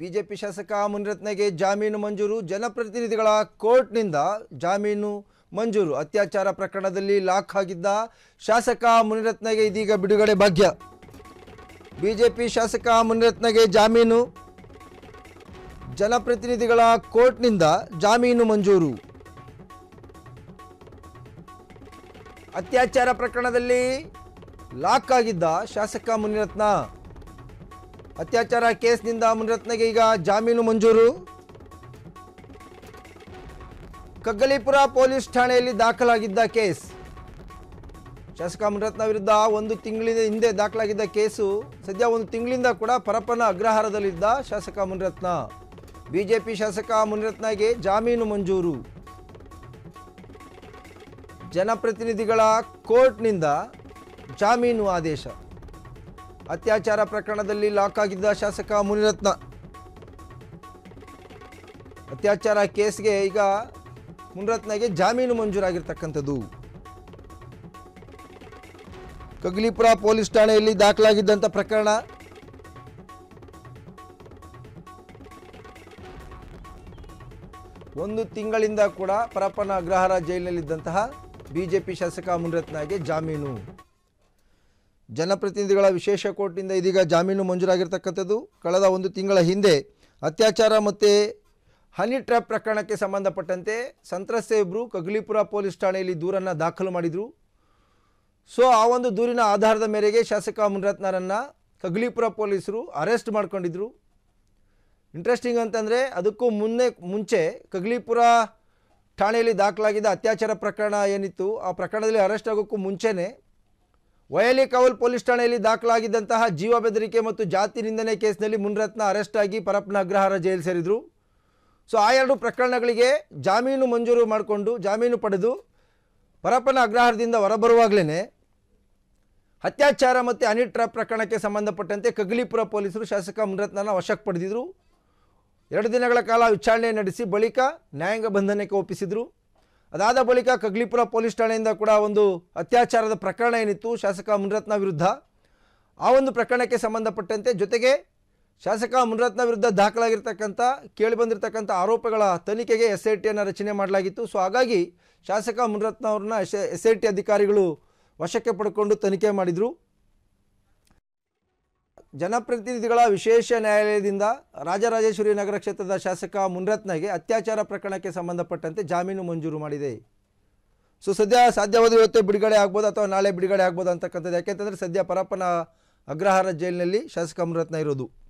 BJP ಶಾಸಕ ಮುನಿರತ್ನಗೆ ಜಾಮೀನು ಮಂಜೂರು ಜನಪ್ರತಿನಿಧಿಗಳ ಕೋರ್ಟ್ನಿಂದ ಜಾಮೀನು ಮಂಜೂರು ಅತ್ಯಾಚಾರ ಪ್ರಕರಣದಲ್ಲಿ ಲಾಕ್ ಆಗಿದ್ದ ಶಾಸಕ ಮುನಿರತ್ನಗೆ ಇದೀಗ ಬಿಡುಗಡೆ ಭಾಗ್ಯ ಬಿಜೆಪಿ ಶಾಸಕ ಮುನಿರತ್ನಗೆ ಜಾಮೀನು ಜನಪ್ರತಿನಿಧಿಗಳ ಕೋರ್ಟ್ನಿಂದ ಜಾಮೀನು ಮಂಜೂರು ಅತ್ಯಾಚಾರ ಪ್ರಕರಣದಲ್ಲಿ ಲಾಕ್ ಆಗಿದ್ದ ಶಾಸಕ ಮುನಿರತ್ನ ಅತ್ಯಾಚಾರ ಕೇಸ್ನಿಂದ ಮುನಿರತ್ನಗೆ ಈಗ ಜಾಮೀನು ಮಂಜೂರು ಕಗ್ಗಲೀಪುರ ಪೊಲೀಸ್ ಠಾಣೆಯಲ್ಲಿ ದಾಖಲಾಗಿದ್ದ ಕೇಸ್ ಶಾಸಕ ಮುನಿರತ್ನ ವಿರುದ್ಧ ಒಂದು ತಿಂಗಳಿಂದ ಹಿಂದೆ ದಾಖಲಾಗಿದ್ದ ಕೇಸು ಸದ್ಯ ಒಂದು ತಿಂಗಳಿಂದ ಕೂಡ ಪರಪ್ಪನ ಅಗ್ರಹಾರದಲ್ಲಿದ್ದ ಶಾಸಕ ಮುನಿರತ್ನ ಬಿಜೆಪಿ ಶಾಸಕ ಮುನಿರತ್ನಗೆ ಜಾಮೀನು ಮಂಜೂರು ಜನಪ್ರತಿನಿಧಿಗಳ ಕೋರ್ಟ್ನಿಂದ ಜಾಮೀನು ಆದೇಶ ಅತ್ಯಾಚಾರ ಪ್ರಕರಣದಲ್ಲಿ ಲಾಕ್ ಆಗಿದ್ದ ಶಾಸಕ ಮುನಿರತ್ನ ಅತ್ಯಾಚಾರ ಕೇಸ್ಗೆ ಈಗ ಮುನಿರತ್ನಗೆ ಜಾಮೀನು ಮಂಜೂರಾಗಿರ್ತಕ್ಕಂಥದ್ದು ಕಗ್ಲಿಪುರ ಪೊಲೀಸ್ ಠಾಣೆಯಲ್ಲಿ ದಾಖಲಾಗಿದ್ದಂಥ ಪ್ರಕರಣ ಒಂದು ತಿಂಗಳಿಂದ ಕೂಡ ಪರಪ್ಪನ ಅಗ್ರಹಾರ ಜೈಲಿನಲ್ಲಿದ್ದಂತಹ ಬಿಜೆಪಿ ಶಾಸಕ ಮುನಿರತ್ನಗೆ ಜಾಮೀನು ಜನಪ್ರತಿನಿಧಿಗಳ ವಿಶೇಷ ಕೋರ್ಟ್ನಿಂದ ಇದೀಗ ಜಾಮೀನು ಮಂಜೂರಾಗಿರ್ತಕ್ಕಂಥದ್ದು ಕಳೆದ ಒಂದು ತಿಂಗಳ ಹಿಂದೆ ಅತ್ಯಾಚಾರ ಮತ್ತು ಹನಿ ಟ್ರ್ಯಾಪ್ ಪ್ರಕರಣಕ್ಕೆ ಸಂಬಂಧಪಟ್ಟಂತೆ ಸಂತ್ರಸ್ತೆಯೊಬ್ಬರು ಕಗ್ಲಿಪುರ ಪೊಲೀಸ್ ಠಾಣೆಯಲ್ಲಿ ದೂರನ್ನು ದಾಖಲು ಮಾಡಿದರು ಸೊ ಆ ಒಂದು ದೂರಿನ ಆಧಾರದ ಮೇರೆಗೆ ಶಾಸಕ ಮುನಿರತ್ನರನ್ನು ಕಗ್ಲಿಪುರ ಪೊಲೀಸರು ಅರೆಸ್ಟ್ ಮಾಡ್ಕೊಂಡಿದ್ರು ಇಂಟ್ರೆಸ್ಟಿಂಗ್ ಅಂತಂದರೆ ಅದಕ್ಕೂ ಮುನ್ನೆ ಮುಂಚೆ ಕಗ್ಲಿಪುರ ಠಾಣೆಯಲ್ಲಿ ದಾಖಲಾಗಿದ್ದ ಅತ್ಯಾಚಾರ ಪ್ರಕರಣ ಏನಿತ್ತು ಆ ಪ್ರಕರಣದಲ್ಲಿ ಅರೆಸ್ಟ್ ಆಗೋಕ್ಕೂ ಮುಂಚೆನೇ ವಯಲಿ ಕಾವಲ್ ಪೊಲೀಸ್ ಠಾಣೆಯಲ್ಲಿ ದಾಖಲಾಗಿದ್ದಂತಹ ಜೀವ ಬೆದರಿಕೆ ಮತ್ತು ಜಾತಿ ನಿಂದನೆ ಕೇಸ್ನಲ್ಲಿ ಮುನಿರತ್ನ ಅರೆಸ್ಟ್ ಆಗಿ ಪರಪ್ಪನ ಅಗ್ರಹಾರ ಜೈಲು ಸೇರಿದರು ಸೊ ಆ ಎರಡು ಪ್ರಕರಣಗಳಿಗೆ ಜಾಮೀನು ಮಂಜೂರು ಮಾಡಿಕೊಂಡು ಜಾಮೀನು ಪಡೆದು ಪರಪ್ಪನ ಅಗ್ರಹಾರದಿಂದ ಹೊರಬರುವಾಗಲೇ ಅತ್ಯಾಚಾರ ಮತ್ತು ಹನಿ ಟ್ರ್ಯಾಪ್ ಪ್ರಕರಣಕ್ಕೆ ಸಂಬಂಧಪಟ್ಟಂತೆ ಕಗ್ಲಿಪುರ ಪೊಲೀಸರು ಶಾಸಕ ಮುನಿರತ್ನನ ವಶಕ್ಕೆ ಪಡೆದಿದ್ರು ಎರಡು ದಿನಗಳ ಕಾಲ ವಿಚಾರಣೆ ನಡೆಸಿ ಬಳಿಕ ನ್ಯಾಯಾಂಗ ಬಂಧನಕ್ಕೆ ಒಪ್ಪಿಸಿದರು ಅದಾದ ಬಳಿಕ ಕಗ್ಲಿಪುರ ಪೊಲೀಸ್ ಠಾಣೆಯಿಂದ ಕೂಡ ಒಂದು ಅತ್ಯಾಚಾರದ ಪ್ರಕರಣ ಏನಿತ್ತು ಶಾಸಕ ಮುನಿರತ್ನ ವಿರುದ್ಧ ಆ ಒಂದು ಪ್ರಕರಣಕ್ಕೆ ಸಂಬಂಧಪಟ್ಟಂತೆ ಜೊತೆಗೆ ಶಾಸಕ ಮುನಿರತ್ನ ವಿರುದ್ಧ ದಾಖಲಾಗಿರ್ತಕ್ಕಂಥ ಕೇಳಿಬಂದಿರತಕ್ಕಂಥ ಆರೋಪಗಳ ತನಿಖೆಗೆ ಎಸ್ ಐ ಟಿಯನ್ನು ರಚನೆ ಮಾಡಲಾಗಿತ್ತು ಸೊ ಹಾಗಾಗಿ ಶಾಸಕ ಮುನಿರತ್ನ ಅವ್ರನ್ನ ಎಸ್ ಎಸ್ ಐ ಟಿ ಅಧಿಕಾರಿಗಳು ವಶಕ್ಕೆ ಪಡ್ಕೊಂಡು ತನಿಖೆ ಮಾಡಿದರು ಜನಪ್ರತಿನಿಧಿಗಳ ವಿಶೇಷ ನ್ಯಾಯಾಲಯದಿಂದ ರಾಜರಾಜೇಶ್ವರಿ ನಗರ ಕ್ಷೇತ್ರದ ಶಾಸಕ ಮುನಿರತ್ನಗೆ ಅತ್ಯಾಚಾರ ಪ್ರಕರಣಕ್ಕೆ ಸಂಬಂಧಪಟ್ಟಂತೆ ಜಾಮೀನು ಮಂಜೂರು ಮಾಡಿದೆ ಸೊ ಸದ್ಯ ಸಾಧ್ಯವಾದ ಇವತ್ತೇ ಬಿಡುಗಡೆ ಆಗ್ಬೋದು ಅಥವಾ ನಾಳೆ ಬಿಡುಗಡೆ ಆಗ್ಬೋದು ಅಂತಕ್ಕಂಥದ್ದು ಯಾಕೆಂತಂದರೆ ಸದ್ಯ ಪರಪ್ಪನ ಅಗ್ರಹಾರ ಜೈಲಿನಲ್ಲಿ ಶಾಸಕ ಮುನಿರತ್ನ ಇರೋದು